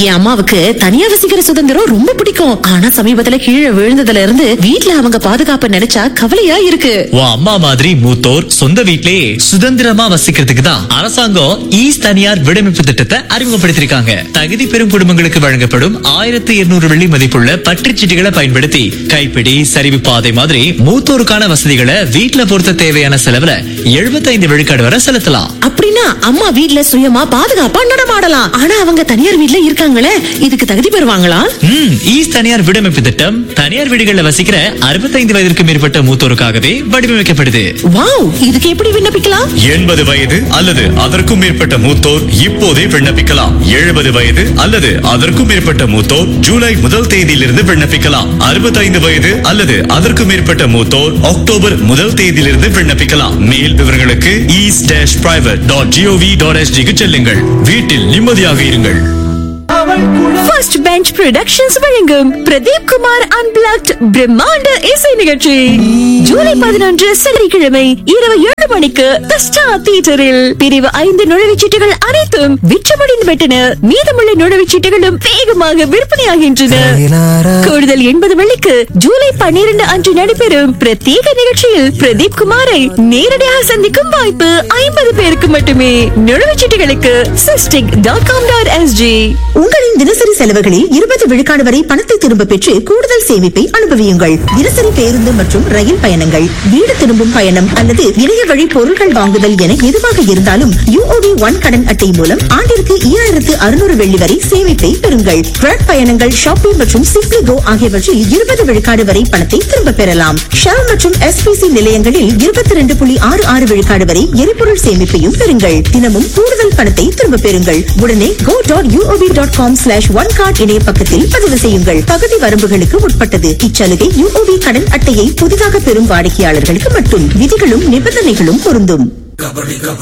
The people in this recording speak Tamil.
என் அம்மாவுக்கு தனியா வசிக்கிற சுதந்திரம் ரொம்ப பிடிக்கும் ஆனா சமீபத்துல கீழே விழுந்ததுல இருந்து வீட்ல அவங்க பாதுகாப்ப நினைச்சா கவலையா இருக்கு உன் அம்மா மாதிரி மூத்தோர் சொந்த வீட்லயே சுதந்திரமா வசிக்கிறதுக்கு தான் அரசாங்கம் ஈஸ் தனியார் விடமைப்பு திட்டத்தை அறிமுகப்படுத்திருக்காங்க தகுதி பெறும் குடும்பங்களுக்கு வழங்கப்படும் ஆயிரத்தி இருநூறு வெள்ளி மதிப்புள்ள பற்றுச்சீட்டுகளை பயன்படுத்தி கைப்பிடி சரிவு பாதை மாதிரி மூத்தோருக்கான வசதிகளை வீட்ல பொருத்த தேவையான செலவுல 75 விழுக்காடு வரை செலுத்தலாம் அப்படின்னா அம்மா வீட்ல சுயமா பாதுகாப்பா நடமாடலாம் ஆனா அவங்க தனியார் வீட்ல இருக்காங்களே இதுக்கு தகுதி பெறுவாங்களா ம் ஈஸ் தனியார் விடமைப்பு திட்டம் தனியார் வீடுகள்ல வசிக்கிற 65 வயதிற்கு மேற்பட்ட மூத்தோருக்காகவே வடிவமைக்கப்படுது வாவ் இதுக்கு எப்படி விண்ணப்பிக்கலாம் எண்பது வயது அல்லது அதற்கும் மேற்பட்ட மூத்தோர் இப்போதே விண்ணப்பிக்கலாம் எழுபது வயது அல்லது அதற்கும் மேற்பட்ட மூத்தோர் ஜூலை முதல் தேதியிலிருந்து விண்ணப்பிக்கலாம் அறுபத்தைந்து வயது அல்லது அதற்கும் மேற்பட்ட மூத்தோர் அக்டோபர் முதல் தேதியிலிருந்து விண்ணப்பிக்கலாம் மேல் விவரங்களுக்கு ease dash private dot gov dot எஸ்டிக்கு செல்லுங்கள் வீட்டில் நிம்மதியாக இருங்கள் ஃபர்ஸ்ட் பெஞ்ச் ப்ரொடக்ஷன்ஸ் வழங்கும் பிரதீப் குமார் அன்பிளாக்ட் பிரம்மாண்ட இசை நிகழ்ச்சி ஜூலை பதினொன்று சனிக்கிழமை இரவு ஏழு மணிக்கு தி ஸ்டார் தியேட்டரில் பிரிவு ஐந்து நுழைவுச்சீட்டுகள் அனைத்தும் விற்றுமடிந்து விட்டன மீதமுள்ள நுழைவுச்சீட்டுகளும் வேகமாக விற்பனையாகின்றன கூடுதல் எண்பது வெள்ளிக்கு ஜூலை பன்னிரண்டு அன்று நடைபெறும் பிரத்யேக நிகழ்ச்சியில் பிரதீப் குமாரை நேரடியாக சந்திக்கும் வாய்ப்பு ஐம்பது பேருக்கு மட்டுமே நுழைவுச்சீட்டுகளுக்கு Sistic dot com dot S உங்களின் தினசரி செலவுகளில் இருபது விழுக்காடு வரை பணத்தை திரும்ப பெற்று கூடுதல் சேமிப்பை அனுபவியுங்கள் தினசரி பேருந்து மற்றும் ரயில் பயணங்கள் வீடு திரும்பும் பயணம் அல்லது இணைய வழி பொருட்கள் வாங்குதல் என எதுவாக இருந்தாலும் யூஓபி ஒன் கடன் அட்டை மூலம் ஆண்டிற்கு ஈராயிரத்து அறுநூறு வெள்ளி வரை சேமிப்பை பெறுங்கள் ட்ரக் பயணங்கள் ஷாப்பிங் மற்றும் சிப்ளி கோ ஆகியவற்றில் இருபது விழுக்காடு வரை பணத்தை திரும்ப பெறலாம் ஷெல் மற்றும் எஸ்பிசி நிலையங்களில் இருபத்தி ரெண்டு புள்ளி ஆறு ஆறு விழுக்காடு வரை எரிபொருள் சேமிப்பையும் பெறுங்கள் தினமும் கூடுதல் பணத்தை திரும்ப பெறுங்கள் உடனே go dot UOB dot com slash one card இணைய பக்கத்தில் பதிவு செய்யுங்கள் தகுதி வரம்புகளுக்கு உட்பட்டது இச்சலுகை யூஓபி கடன் அட்டையை புதிதாக பெறும் வாடிக்கையாளர்களுக்கு மட்டும் விதிகளும் நிபந்தனைகளும் பொருந்தும்